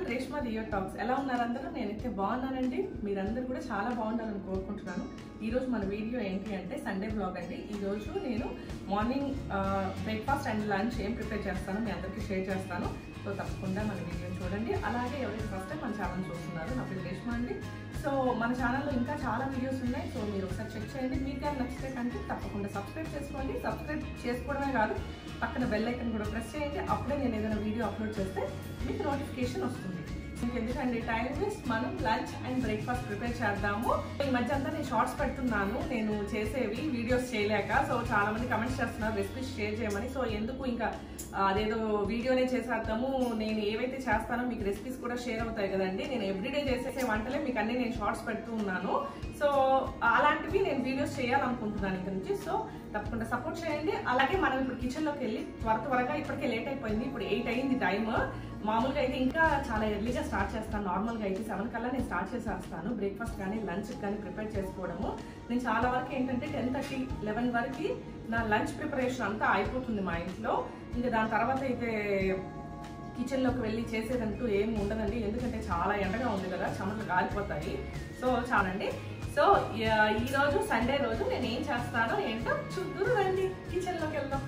Reshma దియో talks ఎలా ఉన్నారు అందరూ నేనైతే బాగున్నానండి మీరందరూ కూడా చాలా బాగుండాలని కోరుకుంటున్నాను ఈ రోజు మన వీడియో ఏంటి అంటే సండే బ్లాగ్ అండి ఈ రోజు నేను మార్నింగ్ బ్రేక్ఫాస్ట్ అండ్ లంచ్ ఏం ప్రిపేర్ చేస్తానో మీ అందరికీ షేర్ చేస్తాను సో తప్పకుండా మన వీడియో చూడండి అలాగే ఎవరైతే ఫస్ట్ టైం మన ఛానల్ చూస్తున్నారు నా పేరు రేష్మా అండి సో మన ఛానల్లో ఇంకా చాలా వీడియోస్ ఉన్నాయి సో మీరు ఒకసారి చెక్ చేయండి మీకు కానీ నచ్చితే కంటే తప్పకుండా సబ్స్క్రైబ్ చేసుకోండి సబ్స్క్రైబ్ చేసుకోవడమే కాదు పక్కన బెల్ ఐకన్ కూడా ప్రెస్ చేయండి అప్పుడే నేను ఏదైనా వీడియో అప్లోడ్ చేస్తే మీకు నోటిఫికేషన్ వస్తుంది ఎందుకండి టైం వేస్ట్ మనం లంచ్ అండ్ బ్రేక్ఫాస్ట్ ప్రిపేర్ చేద్దాము ఈ మధ్య అంతా నేను షార్ట్స్ పెడుతున్నాను నేను చేసేవి వీడియోస్ చేయలేక సో చాలా మంది కమెంట్స్ చేస్తున్నారు రెసిపీస్ షేర్ చేయమని సో ఎందుకు ఇంకా అదేదో వీడియోనే చేసేద్దాము నేను ఏవైతే చేస్తానో మీకు రెసిపీస్ కూడా షేర్ అవుతాయి కదండి నేను ఎవ్రీడే చేసేసే వంటలే మీకు అన్ని నేను షార్ట్స్ పెడుతూ ఉన్నాను సో అలాంటివి నేను వీడియోస్ చేయాలనుకుంటున్నాను ఇక్కడ నుంచి సో తప్పకుండా సపోర్ట్ చేయండి అలాగే మనం ఇప్పుడు కిచెన్లోకి వెళ్ళి త్వర త్వరగా ఇప్పటికే లేట్ అయిపోయింది ఇప్పుడు ఎయిట్ అయింది టైం మామూలుగా అయితే ఇంకా చాలా ఎర్లీగా స్టార్ట్ చేస్తాను నార్మల్గా అయితే సెవెన్ కల్లా నేను స్టార్ట్ చేసేస్తాను బ్రేక్ఫాస్ట్ కానీ లంచ్ కానీ ప్రిపేర్ చేసుకోవడము నేను చాలా వరకు ఏంటంటే టెన్ థర్టీ లెవెన్ వరకు నా లంచ్ ప్రిపరేషన్ అంతా అయిపోతుంది మా ఇంట్లో ఇంకా దాని తర్వాత అయితే కిచెన్లోకి వెళ్ళి చేసేదంటూ ఏం ఉండదండి ఎందుకంటే చాలా ఎండగా ఉంది కదా చెమటలు కాలిపోతాయి సో చాలండి సో ఈ రోజు సండే రోజు నేను ఏం చేస్తానో ఏంటో చూద్దరు రండి కిచెన్లోకి వెళ్దాం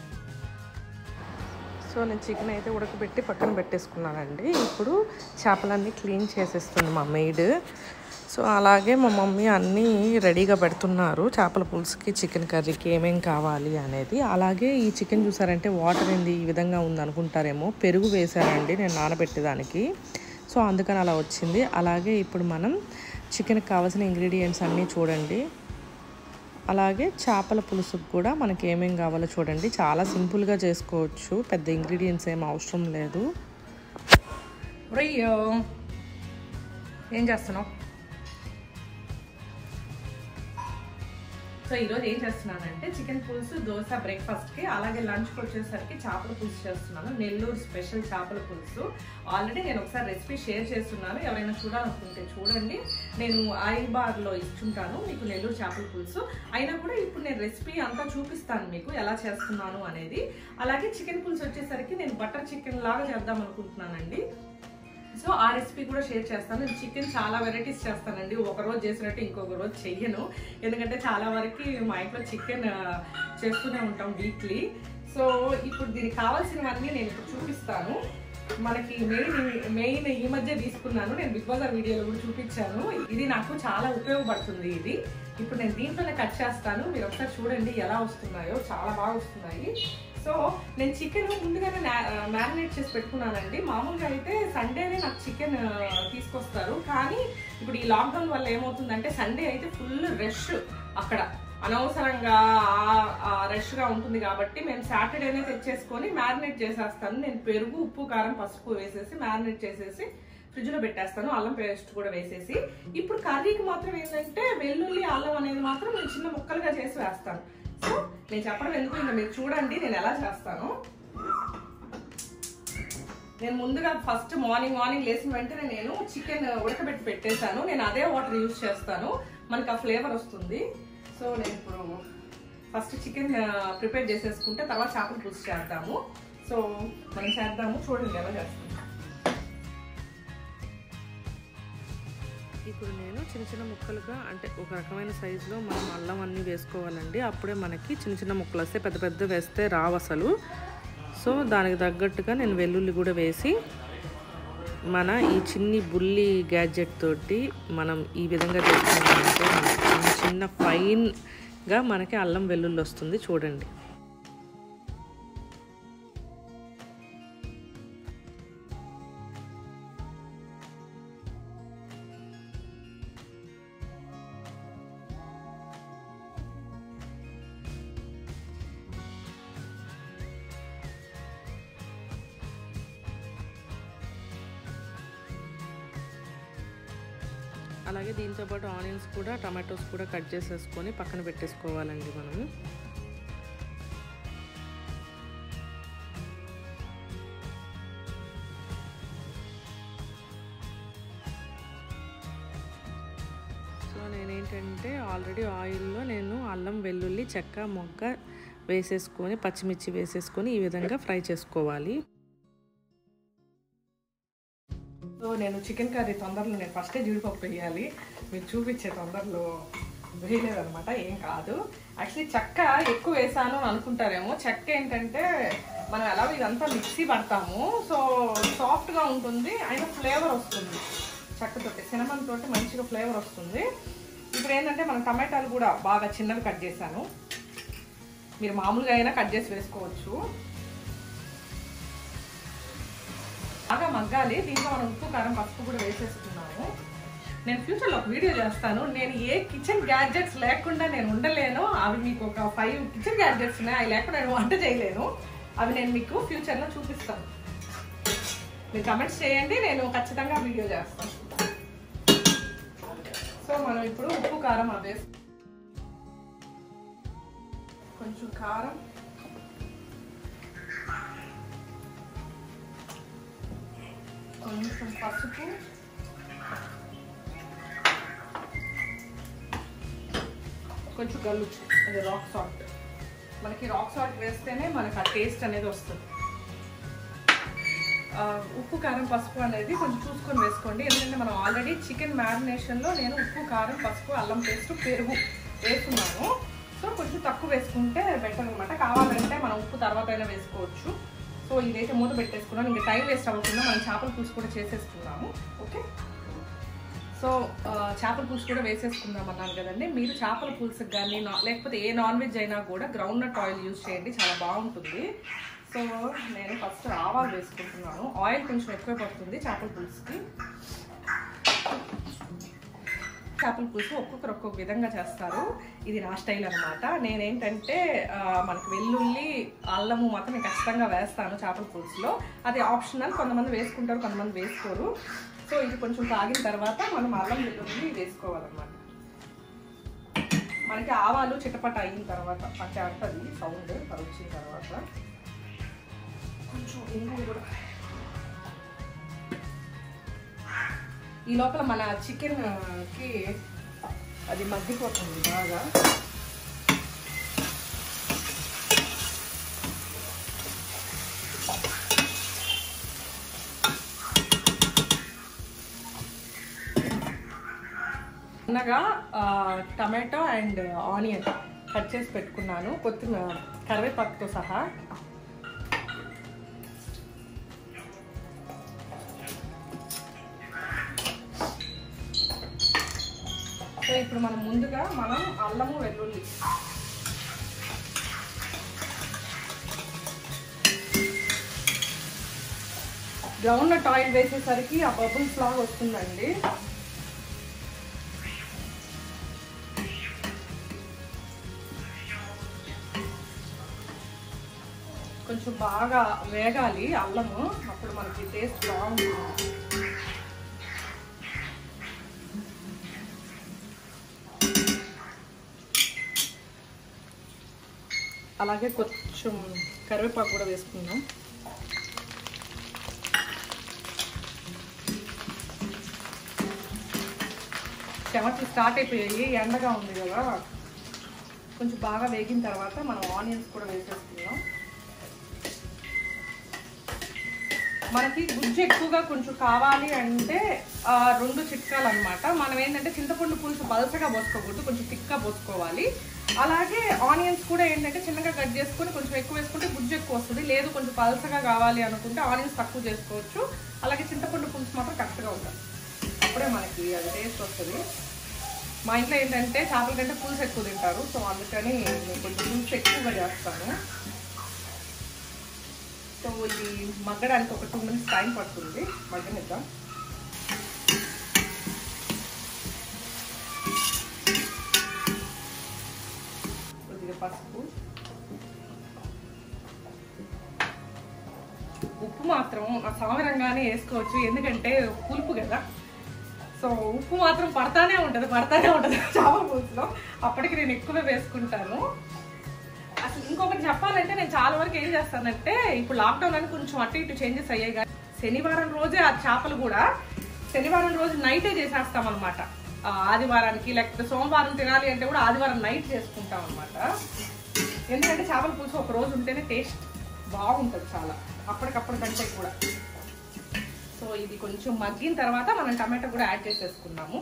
సో నేను చికెన్ అయితే ఉడకబెట్టి పక్కన పెట్టేసుకున్నానండి ఇప్పుడు చేపలన్నీ క్లీన్ చేసేస్తుంది మా మెయిడ్ సో అలాగే మా మమ్మీ అన్నీ రెడీగా పెడుతున్నారు చేపల పులుసుకి చికెన్ కర్రీకి ఏమేం కావాలి అనేది అలాగే ఈ చికెన్ చూసారంటే వాటర్ ఏంది ఈ విధంగా ఉంది అనుకుంటారేమో పెరుగు వేశారండి నేను నానబెట్టేదానికి సో అందుకని అలా వచ్చింది అలాగే ఇప్పుడు మనం చికెన్కి కావాల్సిన ఇంగ్రీడియంట్స్ అన్నీ చూడండి అలాగే చేపల పులుసుకు కూడా మనకి ఏమేం కావాలో చూడండి చాలా సింపుల్గా చేసుకోవచ్చు పెద్ద ఇంగ్రీడియంట్స్ ఏం అవసరం లేదు రయ్యో ఏం చేస్తున్నావు సో ఈరోజు ఏం చేస్తున్నానంటే చికెన్ పులుసు దోశ బ్రేక్ఫాస్ట్కి అలాగే లంచ్కి వచ్చేసరికి చేపల పులుసు చేస్తున్నాను నెల్లూరు స్పెషల్ చేపల పులుసు ఆల్రెడీ నేను ఒకసారి రెసిపీ షేర్ చేస్తున్నాను ఎవరైనా చూడాలనుకుంటే చూడండి నేను ఆయిల్ బార్లో ఇచ్చుంటాను మీకు నెల్లూరు చేపల పులుసు అయినా కూడా ఇప్పుడు నేను రెసిపీ అంతా చూపిస్తాను మీకు ఎలా చేస్తున్నాను అనేది అలాగే చికెన్ పులుసు వచ్చేసరికి నేను బటర్ చికెన్ లాగా చేద్దాం అనుకుంటున్నానండి సో ఆ రెసిపీ కూడా షేర్ చేస్తాను నేను చికెన్ చాలా వెరైటీస్ చేస్తానండి ఒక రోజు చేసినట్టు ఇంకొక రోజు చెయ్యను ఎందుకంటే చాలా వరకు మా ఇంట్లో చికెన్ చేస్తూనే ఉంటాం వీక్లీ సో ఇప్పుడు దీనికి కావాల్సినవన్నీ నేను ఇప్పుడు చూపిస్తాను మనకి మెయిన్ మెయిన్ ఈ మధ్య తీసుకున్నాను నేను బిగ్ బజార్ వీడియోలో కూడా చూపించాను ఇది నాకు చాలా ఉపయోగపడుతుంది ఇది ఇప్పుడు నేను దీంట్లోనే కట్ చేస్తాను మీరు ఒకసారి చూడండి ఎలా వస్తున్నాయో చాలా బాగా వస్తున్నాయి సో నేను చికెన్ ముందుగానే మ్యారినేట్ చేసి పెట్టుకున్నానండి మామూలుగా అయితే సండేనే నాకు చికెన్ తీసుకొస్తారు కానీ ఇప్పుడు ఈ లాక్డౌన్ వల్ల ఏమవుతుందంటే సండే అయితే ఫుల్ రష్ అక్కడ అనవసరంగా రష్గా ఉంటుంది కాబట్టి మేము సాటర్డేనే తెచ్చేసుకొని మ్యారినేట్ చేసేస్తాను నేను పెరుగు ఉప్పు కారం పసుపు వేసేసి మ్యారినేట్ చేసేసి ఫ్రిడ్జ్లో పెట్టేస్తాను అల్లం పేస్ట్ కూడా వేసేసి ఇప్పుడు కర్రీకి మాత్రం ఏంటంటే వెల్లుల్లి అల్లం అనేది మాత్రం నేను చిన్న ముక్కలుగా చేసి వేస్తాను సో నేను చెప్పడం ఎందుకు ఇంకా మీరు చూడండి నేను ఎలా చేస్తాను నేను ముందుగా ఫస్ట్ మార్నింగ్ మార్నింగ్ లేచిన వెంటనే నేను చికెన్ ఉడకబెట్టి పెట్టేశాను నేను అదే వాటర్ యూజ్ చేస్తాను మనకు ఆ ఫ్లేవర్ వస్తుంది సో నేను ఇప్పుడు ఫస్ట్ చికెన్ ప్రిపేర్ చేసేసుకుంటే తర్వాత చేపల పులుసు చేద్దాము సో మనం చేద్దాము చూడండి ఎలా చేస్తాం ఇప్పుడు నేను చిన్న చిన్న ముక్కలుగా అంటే ఒక రకమైన సైజులో మనం అల్లం అన్నీ వేసుకోవాలండి అప్పుడే మనకి చిన్న చిన్న ముక్కలు వస్తే పెద్ద పెద్ద వేస్తే రావు అసలు సో దానికి తగ్గట్టుగా నేను వెల్లుల్లి కూడా వేసి మన ఈ చిన్ని బుల్లి గ్యాడ్జెట్ తోటి మనం ఈ విధంగా చేసుకున్నామంటే మనకి చిన్న ఫైన్గా మనకి అల్లం వెల్లుల్లి వస్తుంది చూడండి అలాగే దీంతోపాటు ఆనియన్స్ కూడా టమాటోస్ కూడా కట్ చేసేసుకొని పక్కన పెట్టేసుకోవాలండి మనం సో నేనేంటంటే ఆల్రెడీ ఆయిల్లో నేను అల్లం వెల్లుల్లి చెక్క మొగ్గ వేసేసుకొని పచ్చిమిర్చి వేసేసుకొని ఈ విధంగా ఫ్రై చేసుకోవాలి సో నేను చికెన్ కర్రీ తొందరలో నేను ఫస్టే జీడిపప్పు వేయాలి మీరు చూపించే తొందరలో వేయలేదనమాట ఏం కాదు యాక్చువల్లీ చెక్క ఎక్కువ వేసాను అని అనుకుంటారేమో చెక్క ఏంటంటే మనం ఎలా ఇదంతా మిక్సీ పడతాము సో సాఫ్ట్గా ఉంటుంది అయినా ఫ్లేవర్ వస్తుంది చెక్కతోటి సినమన్ తోటి మంచిగా ఫ్లేవర్ వస్తుంది ఇప్పుడు ఏంటంటే మనం టమాటాలు కూడా బాగా చిన్నవి కట్ చేశాను మీరు మామూలుగా అయినా కట్ చేసి వేసుకోవచ్చు బాగా మగ్గాలి దీంట్లో మనం ఉప్పు కారం పసుపు కూడా వేసేసుకున్నాము నేను ఫ్యూచర్లో ఒక వీడియో చేస్తాను నేను ఏ కిచెన్ గ్యాడ్జెట్స్ లేకుండా నేను ఉండలేను అవి మీకు ఒక ఫైవ్ కిచెన్ గ్యాడ్జెట్స్ ఉన్నాయి అవి లేకుండా నేను వంట చేయలేను అవి నేను మీకు ఫ్యూచర్లో చూపిస్తాను మీరు కమెంట్స్ చేయండి నేను ఖచ్చితంగా వీడియో చేస్తాను సో మనం ఇప్పుడు ఉప్పు కారం అవి వేస్తాం కొంచెం కారం కొంచెం పసుపు కొంచెం గల్లుచ్చు అది రాక్ సాల్ట్ మనకి రాక్ సాల్ట్ వేస్తేనే మనకి ఆ టేస్ట్ అనేది వస్తుంది ఆ, ఉప్పు కారం పసుపు అనేది కొంచెం చూసుకొని వేసుకోండి ఎందుకంటే మనం ఆల్రెడీ చికెన్ మ్యారినేషన్లో నేను ఉప్పు కారం పసుపు అల్లం పేస్ట్ పెరుగు వేసుకున్నాను సో కొంచెం తక్కువ వేసుకుంటే బెటర్ అనమాట కావాలంటే మనం ఉప్పు తర్వాత అయినా వేసుకోవచ్చు సో ఇదైతే మూత పెట్టేసుకున్నాను ఇంకా టైం వేస్ట్ అవ్వకుండా మనం చేపల పులుసు కూడా చేసేసుకున్నాము ఓకే సో ఆ, చేపల పులుసు కూడా వేసేసుకుందాం అన్నాను కదండి మీరు చేపల పులుసుకి కానీ నా- లేకపోతే ఏ నాన్ వెజ్ అయినా కూడా గ్రౌండ్ నట్ ఆయిల్ యూజ్ చేయండి చాలా బాగుంటుంది సో నేను ఫస్ట్ ఆవాలు వేసుకుంటున్నాను ఆయిల్ కొంచెం ఎక్కువ పడుతుంది చేపల పులుసుకి చేపల పులుసు ఒక్కొక్కరు ఒక్కొక్క విధంగా చేస్తారు ఇది నా స్టైల్ అనమాట నేనేంటంటే ఆ, మనకు వెల్లుల్లి అల్లము మాత్రం నేను ఖచ్చితంగా వేస్తాను చేపల పులుసులో అది ఆప్షనల్ కొంతమంది వేసుకుంటారు కొంతమంది వేసుకోరు సో ఇది కొంచెం కాగిన తర్వాత మనం అల్లం వెల్లుల్లి వేసుకోవాలన్నమాట మనకి ఆవాలు చిటపట అయిన తర్వాత అంటే అంటది సౌండ్ అది వచ్చిన తర్వాత కొంచెం ఇంగు కూడా ఈ లోపల మన చికెన్ కి అది మగ్గిపోతుంది బాగా చిన్నగా టమాటో అండ్ ఆనియన్ కట్ చేసి పెట్టుకున్నాను కొత్తిమీర కరివేపాకుతో సహా సో ఇప్పుడు మనం ముందుగా మనం అల్లము వెల్లుల్లి గ్రౌండ్ నట్ ఆయిల్ వేసేసరికి ఆ బబుల్స్ లాగా వస్తుందండి కొంచెం బాగా వేగాలి అల్లము అప్పుడు మనకి టేస్ట్ బాగుంటుంది అలాగే కొంచెం కరివేపాకు కూడా వేసుకుందాం చెమటలు స్టార్ట్ అయిపోయాయి ఎండగా ఉంది కదా కొంచెం బాగా వేగిన తర్వాత మనం ఆనియన్స్ కూడా వేసేసుకుందాం మనకి గుజ్జు ఎక్కువగా కొంచెం కావాలి అంటే ఆ, రెండు చిట్కాలు అనమాట మనం ఏంటంటే చింతపండు పులుసు బలసగా పోసుకోకూడదు కొంచెం తిక్గా పోసుకోవాలి అలాగే ఆనియన్స్ కూడా ఏంటంటే చిన్నగా కట్ చేసుకొని కొంచెం ఎక్కువ వేసుకుంటే గుజ్జు ఎక్కువ వస్తుంది లేదు కొంచెం పలసగా కావాలి అనుకుంటే ఆనియన్స్ తక్కువ చేసుకోవచ్చు అలాగే చింతపండు పులుసు మాత్రం కరెక్ట్గా ఉండాలి అప్పుడే మనకి అది టేస్ట్ వస్తుంది మా ఇంట్లో ఏంటంటే చేపల కంటే పులుసు ఎక్కువ తింటారు సో అందుకని నేను కొంచెం పులుసు ఎక్కువగా చేస్తాను సో ఇది మగ్గడానికి ఒక టూ మినిట్స్ టైం పడుతుంది మగ్గనిద్దాం కొద్దిగా పసుపు ఉప్పు మాత్రం ఆ సామరంగానే వేసుకోవచ్చు ఎందుకంటే పులుపు కదా సో ఉప్పు మాత్రం పడతానే ఉంటుంది పడతానే ఉంటుంది చేపల పులుసులో అప్పటికి నేను ఎక్కువే వేసుకుంటాను అసలు ఇంకొకటి చెప్పాలంటే నేను చాలా వరకు ఏం చేస్తానంటే ఇప్పుడు లాక్డౌన్ అని కొంచెం అటు ఇటు చేంజెస్ అయ్యాయి కానీ శనివారం రోజే ఆ చేపలు కూడా శనివారం రోజు నైటే చేసేస్తాం అనమాట ఆదివారానికి లేకపోతే సోమవారం తినాలి అంటే కూడా ఆదివారం నైట్ చేసుకుంటాం అనమాట ఎందుకంటే చేపల పులుసు ఒక రోజు ఉంటేనే టేస్ట్ బాగుంటుంది చాలా అప్పటికప్పుడు కంటే కూడా సో ఇది కొంచెం మగ్గిన తర్వాత మనం టమాటో కూడా యాడ్ చేసేసుకున్నాము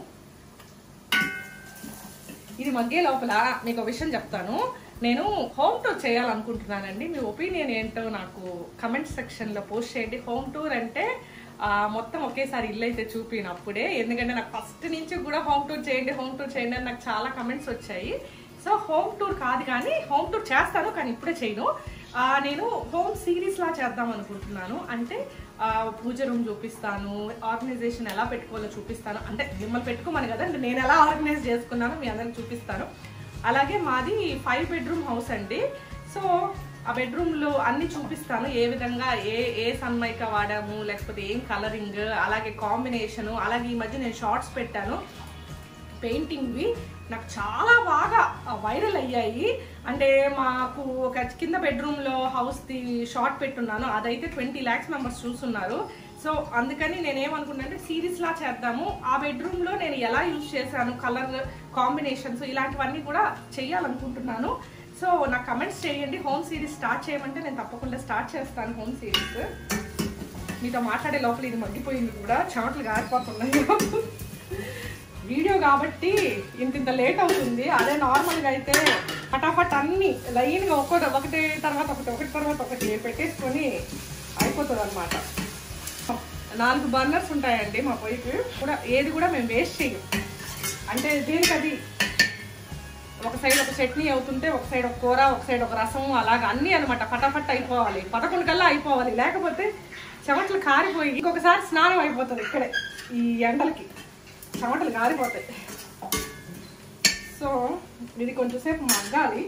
ఇది మగ్గే లోపల మీకు ఒక విషయం చెప్తాను నేను హోమ్ టూర్ చేయాలనుకుంటున్నానండి మీ ఒపీనియన్ ఏంటో నాకు కమెంట్ సెక్షన్లో పోస్ట్ చేయండి హోమ్ టూర్ అంటే ఆ, మొత్తం ఒకేసారి ఇల్లు అయితే చూపినప్పుడే ఎందుకంటే నాకు ఫస్ట్ నుంచి కూడా హోమ్ టూర్ చేయండి హోమ్ టూర్ చేయండి అని నాకు చాలా కమెంట్స్ వచ్చాయి సో హోమ్ టూర్ కాదు కానీ హోమ్ టూర్ చేస్తాను కానీ ఇప్పుడే చేయను ఆ, నేను హోమ్ సిరీస్ లా చేద్దాం అనుకుంటున్నాను అంటే ఆ, పూజ రూమ్ చూపిస్తాను ఆర్గనైజేషన్ ఎలా పెట్టుకోవాలో చూపిస్తాను అంటే మిమ్మల్ని పెట్టుకోమని కదా అంటే నేను ఎలా ఆర్గనైజ్ చేసుకున్నానో మీ అందరికి చూపిస్తాను అలాగే మాది ఫైవ్ బెడ్రూమ్ హౌస్ అండి సో ఆ బెడ్రూమ్ లో అన్ని చూపిస్తాను ఏ విధంగా ఏ ఏ సన్మైకా వాడాము లేకపోతే ఏం కలరింగ్ అలాగే కాంబినేషన్ అలాగే ఈ మధ్య నేను షార్ట్స్ పెట్టాను పెయింటింగ్వి నాకు చాలా బాగా వైరల్ అయ్యాయి అంటే మాకు ఒక కింద బెడ్రూమ్లో హౌస్ది షార్ట్ పెట్టున్నాను అదైతే ట్వంటీ ల్యాక్స్ మెంబర్స్ చూస్తున్నారు సో అందుకని నేను ఏమనుకున్నా అంటే సిరీస్ లా చేద్దాము ఆ బెడ్రూమ్లో నేను ఎలా యూజ్ చేశాను కలర్ కాంబినేషన్స్ ఇలాంటివన్నీ కూడా చేయాలనుకుంటున్నాను సో నాకు కమెంట్స్ చేయండి హోమ్ సిరీస్ స్టార్ట్ చేయమంటే నేను తప్పకుండా స్టార్ట్ చేస్తాను హోమ్ సిరీస్ మీతో మాట్లాడే లోపల ఇది మగ్గిపోయింది కూడా చెమటలు గారిపోతున్నాయి వీడియో కాబట్టి ఇంత ఇంత లేట్ అవుతుంది అదే నార్మల్గా అయితే ఫటాఫట్ అన్ని లైన్గా ఒక్కొక్క ఒకటి తర్వాత ఒకటి ఒకటి తర్వాత ఒకటి పెట్టేసుకొని అయిపోతుంది అనమాట నాలుగు బర్నర్స్ ఉంటాయండి మా పొయ్యికి కూడా ఏది కూడా మేము వేస్ట్ చేయం అంటే దేనికి అది ఒక సైడ్ ఒక చట్నీ అవుతుంటే ఒక సైడ్ ఒక కూర ఒక సైడ్ ఒక రసం అలాగ అన్నీ అనమాట ఫటాఫట్ అయిపోవాలి పదకొండు కల్లా అయిపోవాలి లేకపోతే చెమటలు కారిపోయి ఇంకొకసారి స్నానం అయిపోతుంది ఇక్కడే ఈ ఎండలకి చెమటలు కారిపోతాయి సో ఇది కొంచెం సేపు మగ్గాలి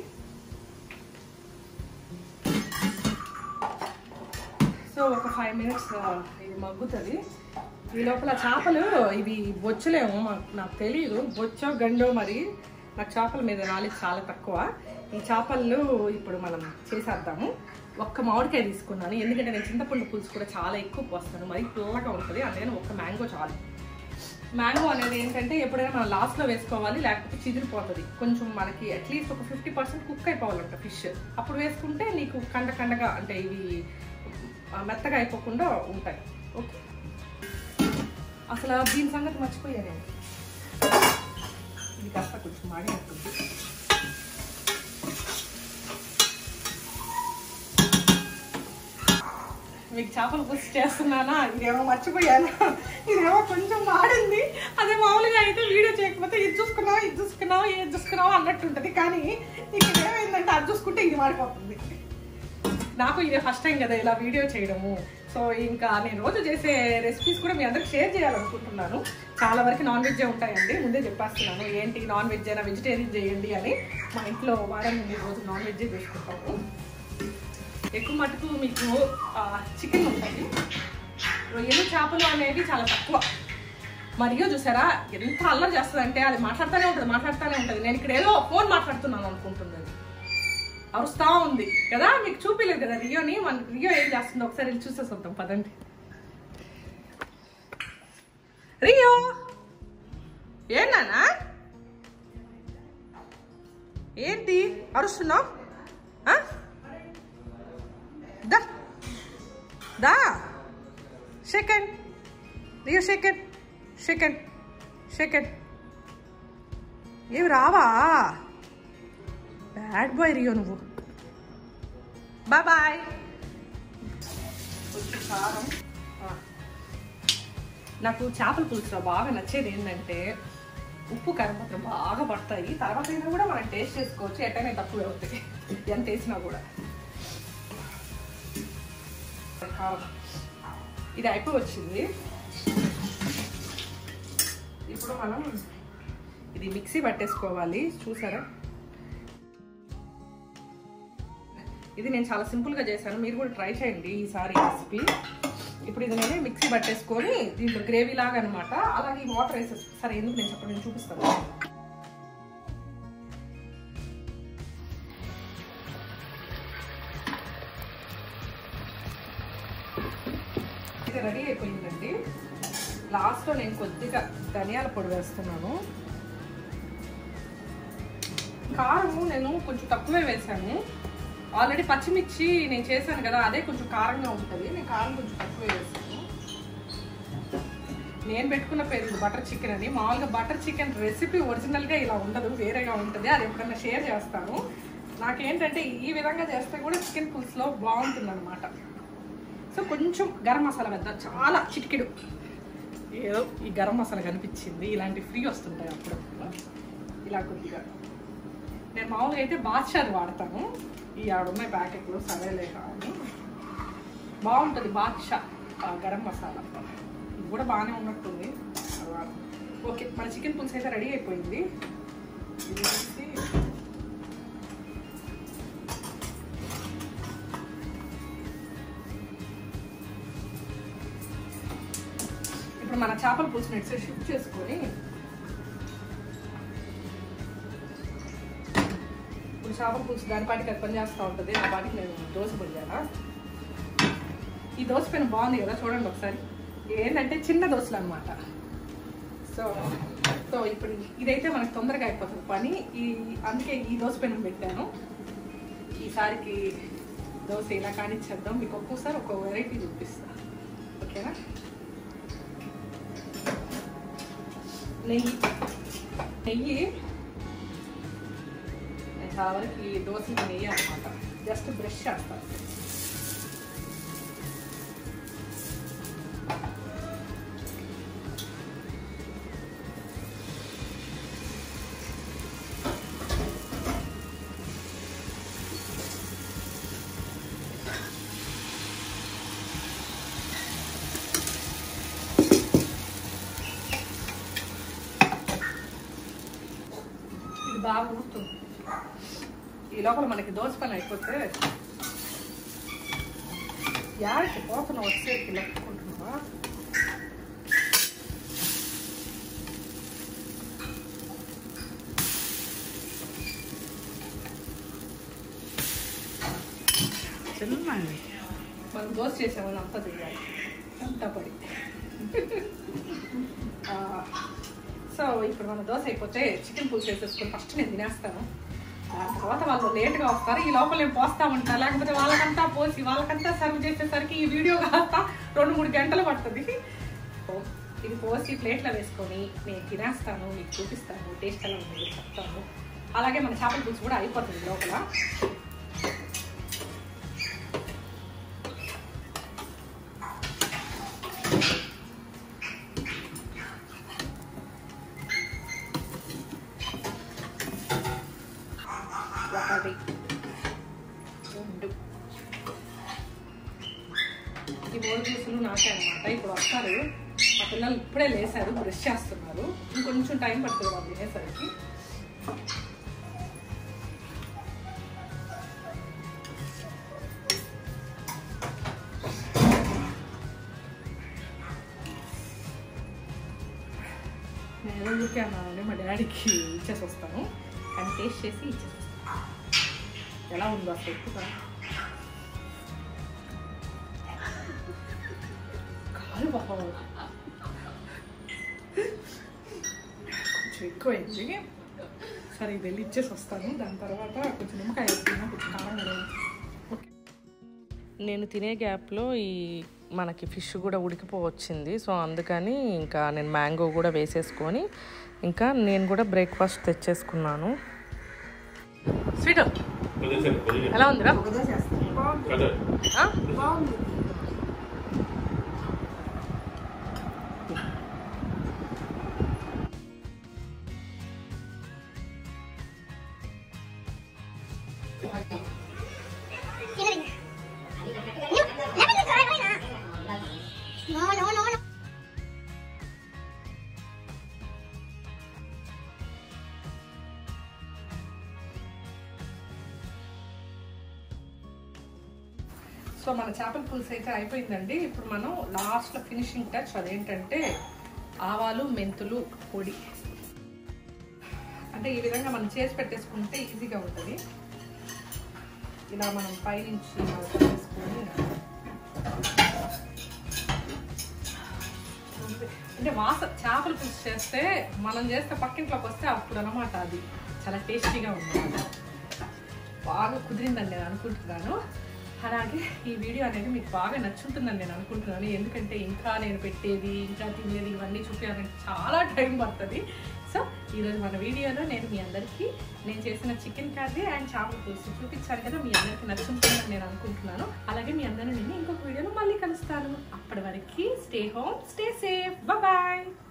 సో ఒక ఫైవ్ మినిట్స్ ఇది మగ్గుతుంది ఈ లోపల చేపలు ఇవి బొచ్చులేమో మాకు నాకు తెలియదు బొచ్చో గండో మరి నాకు చేపల మీద నాలెడ్జ్ చాలా తక్కువ ఈ చేపలు ఇప్పుడు మనం చేసేద్దాము ఒక్క మామిడికాయ తీసుకున్నాను ఎందుకంటే నేను చింతపండు పులుసు కూడా చాలా ఎక్కువ పోస్తాను మరి పుల్లగా ఉంటుంది అందుకని ఒక్క మ్యాంగో చాలు మ్యాంగో అనేది ఏంటంటే ఎప్పుడైనా మనం లాస్ట్లో వేసుకోవాలి లేకపోతే చిదిరిపోతుంది కొంచెం మనకి అట్లీస్ట్ ఒక ఫిఫ్టీ పర్సెంట్ కుక్ అయిపోవాలంట ఫిష్ అప్పుడు వేసుకుంటే నీకు కండ కండగా అంటే ఇవి ఆ, మెత్తగా అయిపోకుండా ఉంటాయి ఓకే అసలు దీని సంగతి మర్చిపోయా నేను ఇది కాస్త కొంచెం మాడినట్టుంది మీకు చేపల పులుసు చేస్తున్నానా ఇదేమో మర్చిపోయాను ఇదేమో కొంచెం మాడింది అదే మామూలుగా అయితే వీడియో చేయకపోతే ఇది చూసుకున్నావా ఇది చూసుకున్నావా ఇది చూసుకున్నావా అన్నట్టు ఉంటుంది కానీ ఇక్కడ ఏమైందంటే అది చూసుకుంటే ఇది మాడిపోతుంది నాకు ఇదే ఫస్ట్ టైం కదా ఇలా వీడియో చేయడము సో ఇంకా నేను రోజు చేసే రెసిపీస్ కూడా మీ అందరికి షేర్ చేయాలనుకుంటున్నాను చాలా వరకు నాన్ వెజ్ ఉంటాయండి ముందే చెప్పేస్తున్నాను ఏంటి నాన్ వెజ్ అయినా వెజిటేరియన్ చేయండి అని మా ఇంట్లో వారం నుండి రోజు నాన్ వెజ్ చేసుకుంటాము ఎక్కువ మటుకు మీకు చికెన్ ఉంటుంది రొయ్యలు చేపలు అనేవి చాలా తక్కువ మరియు చూసారా ఎంత అల్లరి చేస్తుంది అంటే అది మాట్లాడుతూనే ఉంటుంది మాట్లాడుతూనే ఉంటుంది నేను ఇక్కడ ఏదో ఫోన్ మాట్లాడుతున్నాను అనుకుంటుంది అది అరుస్తా ఉంది కదా మీకు చూపిలేదు కదా రియోని మన రియో ఏం చేస్తుందో ఒకసారి వెళ్ళి చూసేసొద్దాం పదండి రియో ఏనా ఏంటి అరుస్తున్నావు ఆ? దా దా second Rio second second second ఏమి రావా బ్యాడ్ బాయ్ రియో నువ్వు బాయ్ బాయ్ కొంచెం కారం ఆ. నాకు చేపల పులుసులో బాగా నచ్చేది ఏంటంటే ఉప్పు కారం మాత్రం బాగా పడతాయి తర్వాత అయినా కూడా మనం టేస్ట్ చేసుకోవచ్చు ఎట్టయినా తక్కువే అవుతాయి ఎంత వేసినా కూడా కారం ఇది అయిపోయి వచ్చింది ఇప్పుడు మనం ఇది మిక్సీ పట్టేసుకోవాలి చూసారా ఇది నేను చాలా సింపుల్గా చేశాను మీరు కూడా ట్రై చేయండి ఈసారి రెసిపీ ఇప్పుడు ఇది నేను మిక్సీ పట్టేసుకొని దీంట్లో గ్రేవీ లాగా అనమాట అలాగే వాటర్ వేసేసి సరే ఎందుకు నేను చెప్పండి నేను చూపిస్తాను ఇది రెడీ అయిపోయిందండి లాస్ట్లో నేను కొద్దిగా ధనియాల పొడి వేస్తున్నాను కారము నేను కొంచెం తక్కువే వేసాను ఆల్రెడీ పచ్చిమిర్చి నేను చేశాను కదా అదే కొంచెం కారంగా ఉంటుంది నేను కారం కొంచెం తక్కువే వేసాను నేను పెట్టుకున్న పేరు ఇది బటర్ చికెన్ అని మామూలుగా బటర్ చికెన్ రెసిపీ ఒరిజినల్గా ఇలా ఉండదు వేరేగా ఉంటుంది అది ఎప్పుడన్నా షేర్ చేస్తాను నాకేంటంటే ఈ విధంగా చేస్తే కూడా చికెన్ పులుసులో బాగుంటుంది అనమాట సో కొంచెం గరం మసాలా వేద్దాం చాలా చిటికెడు ఏదో ఈ గరం మసాలా కనిపించింది ఇలాంటి ఫ్రీ వస్తుంటాయి అప్పుడు ఇలా కొద్దిగా నేను మామూలుగా అయితే బాద్షాది వాడతాను ఈ ఆడున్న ప్యాకెట్లు సరేలే కానీ బాగుంటుంది బాద్షా ఆ గరం మసాలా ఇది కూడా బాగానే ఉన్నట్టుంది తర్వాత ఓకే మన చికెన్ పులుసు అయితే రెడీ అయిపోయింది ఇది వేసి ఇప్పుడు మన చేపల పులుసు నెక్స్ట్ షిఫ్ట్ చేసుకొని ఇప్పుడు చేపల పులుసు దాని పాటికి అది పని చేస్తూ ఉంటుంది నా పాటికి నేను దోశ పొయ్యాలా ఈ దోశ పెను బాగుంది కదా చూడండి ఒకసారి ఏంటంటే చిన్న దోశలు అనమాట సో సో ఇప్పుడు ఇదైతే మనకు తొందరగా అయిపోతుంది పని ఈ అందుకే ఈ దోశ పెను పెట్టాను ఈసారికి దోశ ఇలా కానిచ్చేద్దాం మీకు ఒక్కోసారి ఒక్కో వెరైటీ చూపిస్తాను ఓకేనా నెయ్యి నెయ్యి నేను చాలా వరకు ఈ దోశకి నెయ్యి అనమాట జస్ట్ బ్రష్ చేస్తాను ఇది బాగా ఊరుతుంది ఈ లోపల మనకి దోశ పని అయిపోతే యాడికి పోతున్నా వచ్చేకి లెక్కుంటున్నావా చిన్నది మనం దోశ చేసామని అంతా చేయాలి అంతా పడి ఆ, సో ఇప్పుడు మన దోశ అయిపోతే చికెన్ పులుసు వేసేసుకొని ఫస్ట్ నేను తినేస్తాను ఆ తర్వాత వాళ్ళు లేట్గా వస్తారు ఈ లోపల నేను పోస్తా ఉంటా లేకపోతే వాళ్ళకంతా పోసి వాళ్ళకంతా సర్వ్ చేసేసరికి ఈ వీడియో కాస్త రెండు మూడు గంటలు పడుతుంది సో ఇది పోసి ప్లేట్లో వేసుకొని నేను తినేస్తాను మీకు చూపిస్తాను టేస్ట్ ఎలా ఉందో చెప్తాను అలాగే మన చేపల పులుసు కూడా అయిపోతుంది లోపల ఒకటి రెండు ఈ మూడు పీసులు నాకే అనమాట ఇప్పుడు వస్తారు మా పిల్లలు ఇప్పుడే లేసారు బ్రష్ చేస్తున్నారు ఇంకొంచెం టైం పడుతుంది వాళ్ళు తినేసరికి నేను ఊరికే అన్నానండి మా డాడీకి ఇచ్చేసి వస్తాను కానీ టేస్ట్ చేసి ఇచ్చేసి వస్తాను ఎలా ఉందో అసలు ఎక్కువ కాలు బాగా కొంచెం ఎక్కువైంది సరే ఇది వెళ్ళి ఇచ్చేసి వస్తాను దాని తర్వాత కొంచెం నిమ్మకాయ వేసుకున్నా కొంచెం కారం కూడా ఓకే నేను తినే గ్యాప్లో ఈ మనకి ఫిష్ కూడా ఉడికిపోవచ్చింది సో అందుకని ఇంకా నేను మ్యాంగో కూడా వేసేసుకొని ఇంకా నేను కూడా బ్రేక్ఫాస్ట్ తెచ్చేసుకున్నాను స్వీట్ పొజిషన్ పొజిషన్ ఎలా ఉందిరా కదా ఆ? No, no, no, no. So మన చేపల పులుసు అయితే అయిపోయిందండి ఇప్పుడు మనం లాస్ట్లో ఫినిషింగ్ టచ్ అదేంటంటే ఆవాలు మెంతులు పొడి అంటే ఈ విధంగా మనం చేసి పెట్టేసుకుంటే ఈజీగా ఉంటుంది ఇలా మనం పైనుంచి ఇలా వేసుకొని అంటే వాస చేపల పులుసు చేస్తే మనం చేస్తే పక్కింట్లోకి వస్తే అప్పుడు అనమాట అది చాలా టేస్టీగా ఉంటుంది బాగా కుదిరిందని నేను అనుకుంటున్నాను అలాగే ఈ వీడియో అనేది మీకు బాగా నచ్చుంటుందని నేను అనుకుంటున్నాను ఎందుకంటే ఇంకా నేను పెట్టేది ఇంకా తినేది ఇవన్నీ చూపించాలంటే చాలా టైం పడుతుంది సో ఈరోజు మన వీడియోలో నేను మీ అందరికీ నేను చేసిన చికెన్ కర్రీ అండ్ చేపల పులుసు చూపించాను కదా మీ అందరికీ నచ్చుంటుందని నేను అనుకుంటున్నాను అలాగే మీ అందరూ నేను ఇంకొక వీడియోలో మళ్ళీ కలుస్తాను అప్పటి వరకు stay home stay safe bye